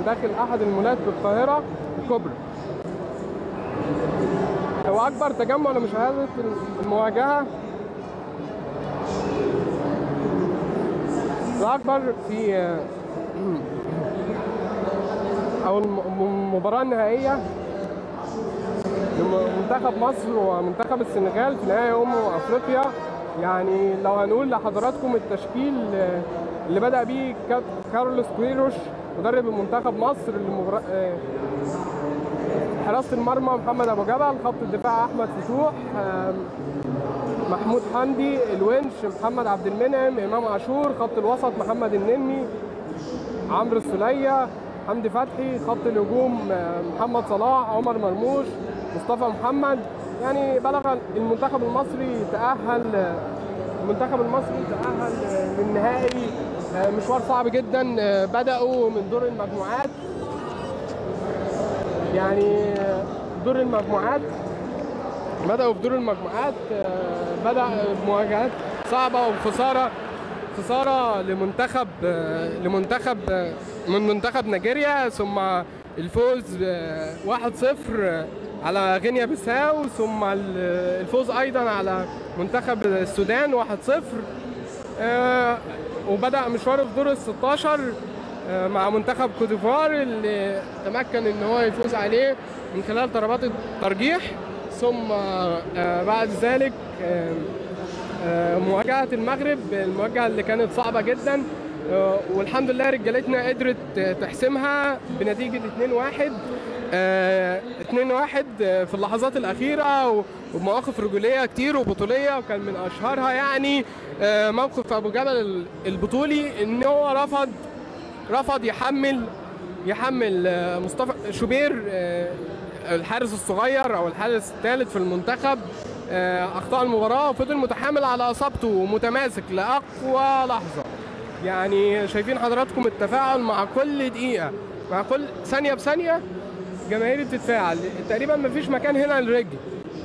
داخل احد المولات بالقاهره الكبرى هو اكبر تجمع لمشاهده المواجهه الاكبر في او الم- المباراه النهائيه لمنتخب مصر ومنتخب السنغال في نهائي امم افريقيا يعني لو هنقول لحضراتكم التشكيل اللي بدا بيه كاب- كارلوس كويروش مدرب المنتخب مصر لمباراة آه، حراسه المرمى محمد ابو جبل خط الدفاع احمد فتوح آم، محمود حمدي الونش محمد عبد المنعم امام عاشور خط الوسط محمد النني عمرو السلية حمدي فتحي خط الهجوم آه، محمد صلاح عمر مرموش مصطفى محمد يعني بلغ المنتخب المصري تأهل آه، المنتخب المصري تأهل آه، للنهائي آه، مشوار صعب جدا آه، بدأوا من دور المجموعات يعني آه، دور المجموعات بدأوا في دور المجموعات آه، بدأ مواجهات صعبة وخسارة خسارة لمنتخب آه، لمنتخب آه، من منتخب نيجيريا ثم الفوز آه، 1-0 آه، على غينيا بيساو ثم ال- الفوز أيضا على منتخب السودان 1-0 آه، وبدأ مشواره في دور ال 16 آه، مع منتخب كوت ديفوار اللي تمكن ان هو يفوز عليه من خلال ضربات الترجيح ثم آه، بعد ذلك آه، آه، مواجهة المغرب المواجهة اللي كانت صعبة جدا آه، والحمد لله رجالتنا قدرت آه، تحسمها بنتيجة 2-1 آه، 2-1 آه، في اللحظات الأخيرة و- ومواقف رجولية كتير وبطولية وكان من أشهرها يعني آه، موقف أبو جبل البطولي إن هو رفض رفض يحمل يحمل آه، مصطفى شوبير آه، الحارس الصغير او الحارس الثالث في المنتخب آه، اخطاء المباراه وفضل متحامل على اصابته ومتماسك لاقوى لحظه يعني شايفين حضراتكم التفاعل مع كل دقيقه مع كل ثانيه بثانيه جماهير بتتفاعل تقريبا مفيش مكان هنا للرجل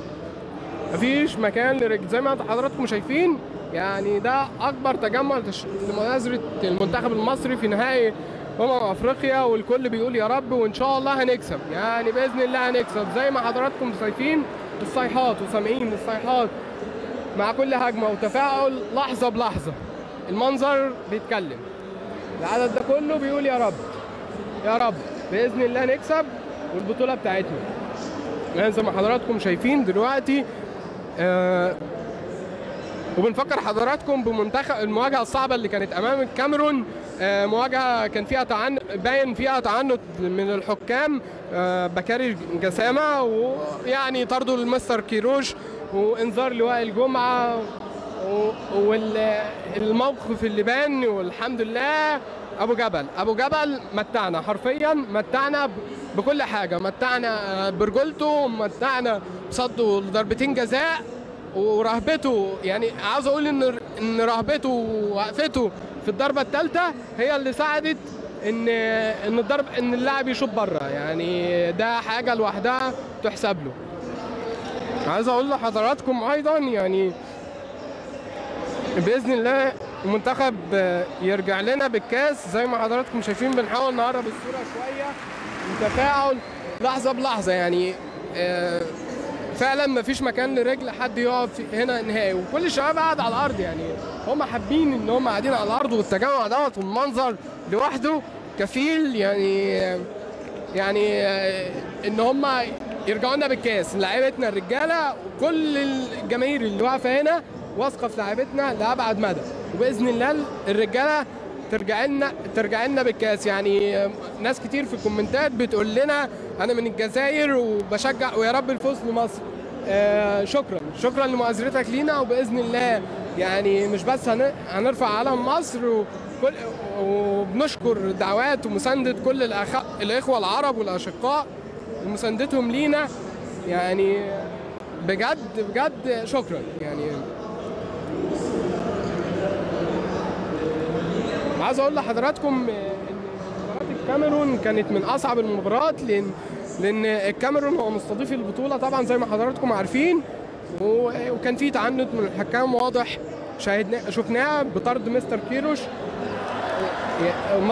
مفيش مكان للرجل زي ما حضراتكم شايفين يعني ده اكبر تجمع لتش- لمناظره المنتخب المصري في نهائي امم افريقيا والكل بيقول يا رب وان شاء الله هنكسب يعني باذن الله هنكسب زي ما حضراتكم شايفين الصيحات وسامعين الصيحات مع كل هجمه وتفاعل لحظه بلحظه المنظر بيتكلم العدد ده كله بيقول يا رب يا رب باذن الله نكسب والبطوله بتاعتنا يعني زي ما حضراتكم شايفين دلوقتي آه وبنفكر حضراتكم بمنتخب المواجهه الصعبه اللي كانت امام الكاميرون آه مواجهه كان فيها تعنت باين فيها تعنت من الحكام آه بكاري جسامه ويعني طردوا المستر كيروش وانذار لواء الجمعه والموقف اللي بان والحمد لله ابو جبل ابو جبل متعنا حرفيا متعنا ب- بكل حاجه متعنا برجولته متعنا بصده ضربتين جزاء ورهبته يعني عاوز اقول ان ان رهبته ووقفته في الضربه الثالثه هي اللي ساعدت ان ان الضرب ان اللاعب يشوط بره يعني ده حاجه لوحدها تحسب له عايز اقول لحضراتكم ايضا يعني باذن الله المنتخب آه، يرجع لنا بالكاس زي ما حضراتكم شايفين بنحاول نقرب الصوره شويه وتفاعل لحظه بلحظه يعني آه، فعلا مفيش مكان لرجل حد يقف هنا نهائي وكل الشباب قاعد على الارض يعني هم حابين ان هم قاعدين على الارض والتجمع دوت والمنظر لوحده كفيل يعني يعني آه، ان هم يرجعوا لنا بالكاس لعيبتنا الرجاله وكل الجماهير اللي واقفه هنا واثقه في لعيبتنا لابعد مدى وباذن الله الرجاله ترجع لنا ترجع لنا بالكاس يعني آه، ناس كتير في الكومنتات بتقول لنا انا من الجزائر وبشجع ويا رب الفوز لمصر آه شكرا شكرا لمؤازرتك لينا وباذن الله يعني مش بس هن- هنرفع علم مصر وكل وبنشكر دعوات ومسانده كل الأخ... الاخوه العرب والاشقاء ومساندتهم لينا يعني بجد بجد شكرا يعني عايز اقول لحضراتكم ان مباراه الكاميرون كانت من اصعب المباريات لان لان الكاميرون هو مستضيف البطوله طبعا زي ما حضراتكم عارفين و- وكان في تعنت من الحكام واضح شاهدنا شفناه بطرد مستر كيروش مص-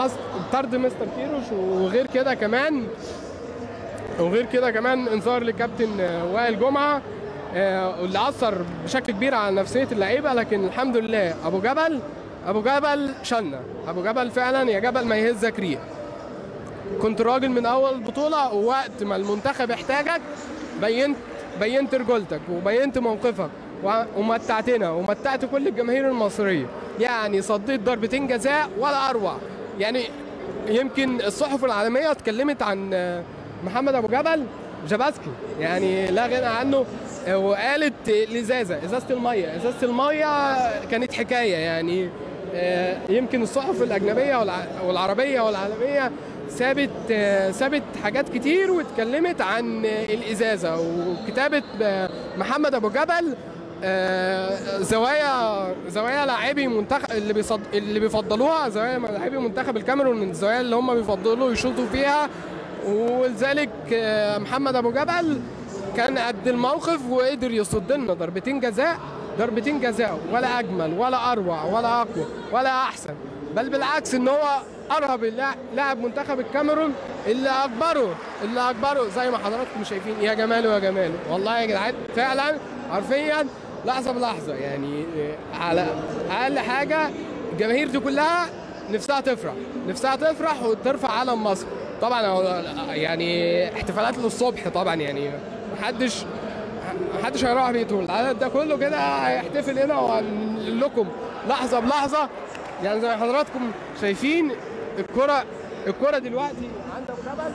طرد مستر كيروش وغير كده كمان وغير كده كمان انذار لكابتن آه، وائل جمعه آه، واللي اثر بشكل كبير على نفسيه اللعيبه لكن الحمد لله ابو جبل ابو جبل شلنا ابو جبل فعلا يا جبل ما يهزك ريح كنت راجل من اول البطوله ووقت ما المنتخب احتاجك بينت بينت رجولتك وبينت موقفك و- ومتعتنا ومتعت كل الجماهير المصريه يعني صديت ضربتين جزاء ولا اروع يعني يمكن الصحف العالميه اتكلمت عن آه، محمد ابو جبل جاباسكي يعني لا غنى عنه آه، وقالت الازازه ازازه الميه ازازه الميه كانت حكايه يعني آه، يمكن الصحف الاجنبيه والع- والعربيه والعالميه سابت آه، سابت حاجات كتير واتكلمت عن آه، الازازه وكتابه آه، محمد ابو جبل آه، زوايا زوايا لاعبي منتخب اللي بيصد... اللي بيفضلوها زوايا لاعبي منتخب الكاميرون من الزوايا اللي هم بيفضلوا يشوطوا فيها ولذلك آه، محمد ابو جبل كان قد الموقف وقدر يصد لنا ضربتين جزاء ضربتين جزاء ولا اجمل ولا اروع ولا اقوى ولا احسن بل بالعكس ان هو ارهب اللاع- لاعب منتخب الكاميرون اللي اجبره اللي اجبره زي ما حضراتكم شايفين يا جماله يا جماله والله يا جدعان فعلا حرفيا لحظه بلحظه يعني على اقل حاجه الجماهير دي كلها نفسها تفرح نفسها تفرح وترفع علم مصر طبعا هو يعني احتفالات للصبح طبعا يعني محدش محدش هيروح بيته العدد ده كله كده هيحتفل هنا وهنقول لكم لحظه بلحظه يعني زي ما حضراتكم شايفين الكره الكره دلوقتي عند ابو جبل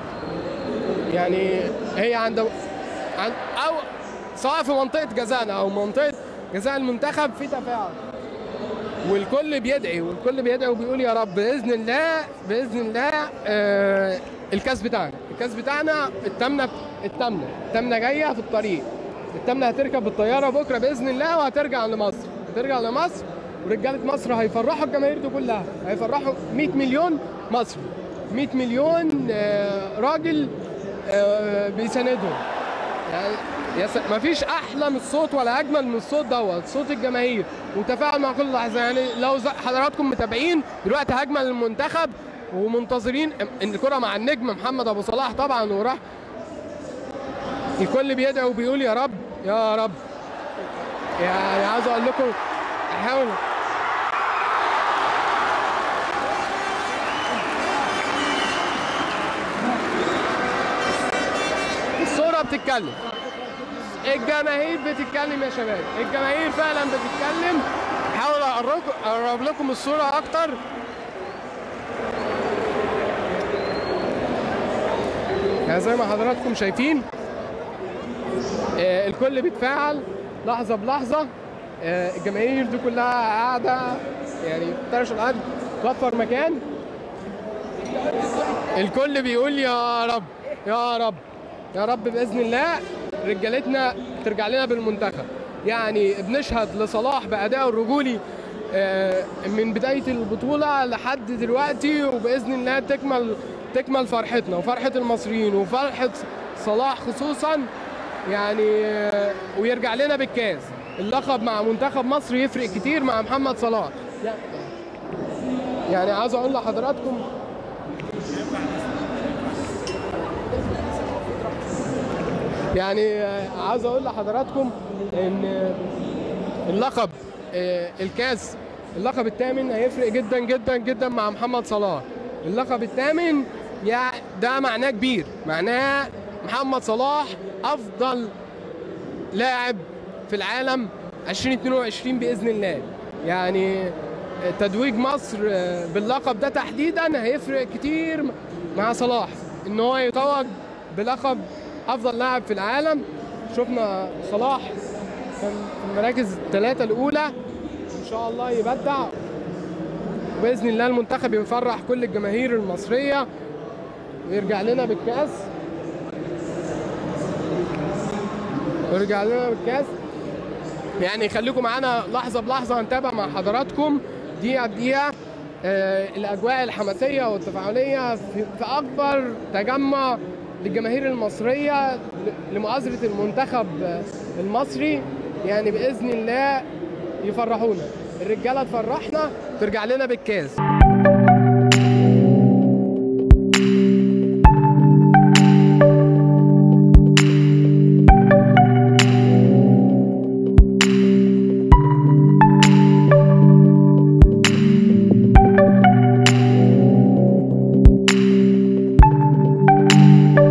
يعني هي عند عند او سواء في منطقه جزانا او منطقه جزاء المنتخب في تفاعل والكل بيدعي والكل بيدعي وبيقول يا رب باذن الله باذن الله آه الكاس بتاعنا الكاس بتاعنا التامنه التامنه التامنه جايه في الطريق التامنه هتركب الطياره بكره باذن الله وهترجع لمصر هترجع لمصر ورجاله مصر هيفرحوا الجماهير دي كلها هيفرحوا 100 مليون مصري 100 مليون آه راجل آه بيساندهم يعني يا س... مفيش احلى من الصوت ولا اجمل من الصوت دوت صوت الجماهير وتفاعل مع كل لحظه يعني لو ز... حضراتكم متابعين دلوقتي هجمه للمنتخب ومنتظرين ان الكره مع النجم محمد ابو صلاح طبعا وراح الكل بيدعي وبيقول يا رب يا رب يعني عايز اقول لكم احاول الصوره بتتكلم الجماهير بتتكلم يا شباب الجماهير فعلا بتتكلم احاول اقرب اقرب لكم الصوره اكتر يعني زي ما حضراتكم شايفين آه، الكل بيتفاعل لحظه بلحظه آه، الجماهير دي كلها قاعده يعني طرش الارض توفر مكان الكل بيقول يا رب يا رب يا رب باذن الله رجالتنا ترجع لنا بالمنتخب يعني بنشهد لصلاح بادائه الرجولي آه، من بدايه البطوله لحد دلوقتي وباذن الله تكمل تكمل فرحتنا وفرحه المصريين وفرحه صلاح خصوصا يعني آه، ويرجع لنا بالكاس اللقب مع منتخب مصر يفرق كتير مع محمد صلاح يعني عايز اقول لحضراتكم يعني آه، عاوز اقول لحضراتكم ان اللقب آه، الكاس اللقب الثامن هيفرق جدا جدا جدا مع محمد صلاح اللقب الثامن يا ده معناه كبير معناه محمد صلاح افضل لاعب في العالم 2022 باذن الله يعني تتويج مصر باللقب ده تحديدا هيفرق كتير مع صلاح ان هو يتوج بلقب افضل لاعب في العالم شفنا صلاح كان في المراكز الثلاثه الاولى ان شاء الله يبدع باذن الله المنتخب يفرح كل الجماهير المصريه ويرجع لنا بالكاس ويرجع لنا بالكاس يعني خليكم معانا لحظه بلحظه هنتابع مع حضراتكم دقيقه بدقيقه آه، الاجواء الحماسيه والتفاعليه في في اكبر تجمع للجماهير المصريه ل- لمؤازره المنتخب آه، المصري يعني باذن الله يفرحونا الرجاله تفرحنا ترجع لنا بالكاس